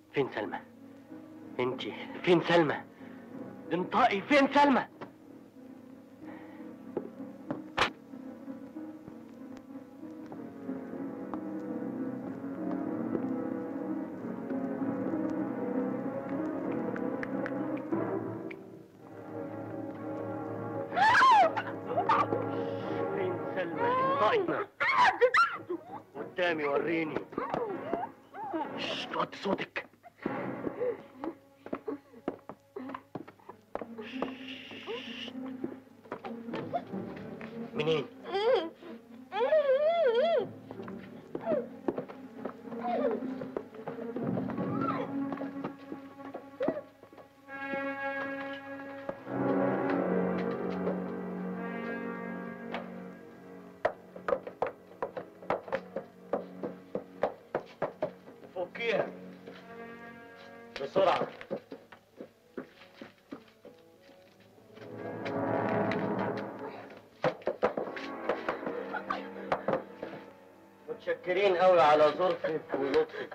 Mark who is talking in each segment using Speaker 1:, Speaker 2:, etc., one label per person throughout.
Speaker 1: فين سلمى انتي فين سلمى انطقي فين سلمى فين سلمى انطقي قدامي وريني شش، توطي صوتك منين؟ فكيها بسرعة متشكرين قوي على ظرفك ولطفك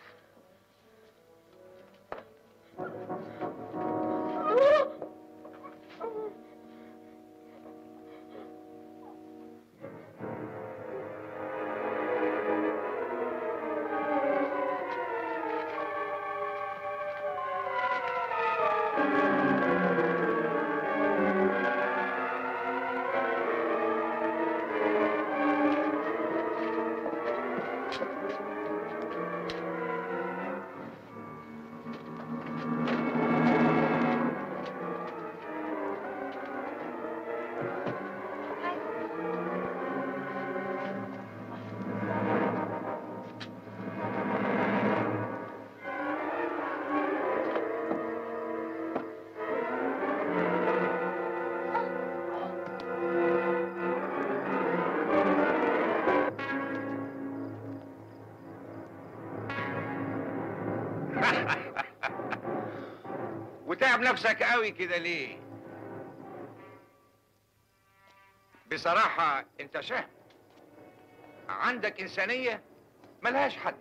Speaker 2: وتعب نفسك قوي كده ليه بصراحة انت شهم عندك انسانية ملهاش حد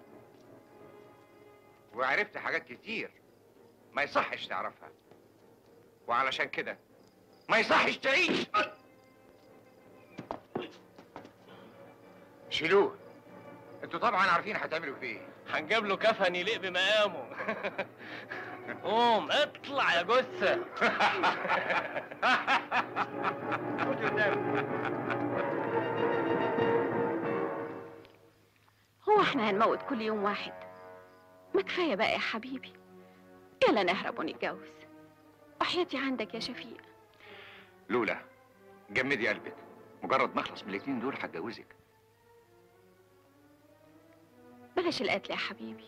Speaker 2: وعرفت حاجات كتير ما يصحش تعرفها وعلشان كده ما يصحش تعيش شيلوه انتوا طبعا عارفين هتعملوا فيه ايه
Speaker 1: هنجيب له كفن يليق بمقامه قوم اطلع يا جثة خد قدامي
Speaker 3: هو احنا هنموت كل يوم واحد ما كفايه بقى يا حبيبي يلا نهرب ونتجوز وحياتي عندك يا شفيق
Speaker 2: لولا جمدي قلبك مجرد ما اخلص من الاتنين دول هتجوزك
Speaker 3: بلاش القتل يا حبيبي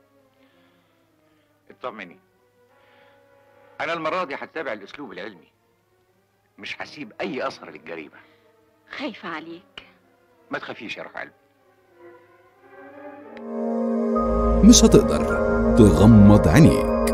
Speaker 2: اطمني انا المره دي هتبع الاسلوب العلمي مش هسيب اي اثر للجريمه
Speaker 3: خايفه عليك
Speaker 2: ما تخافيش يا روح قلبي
Speaker 4: مش هتقدر تغمض عينيك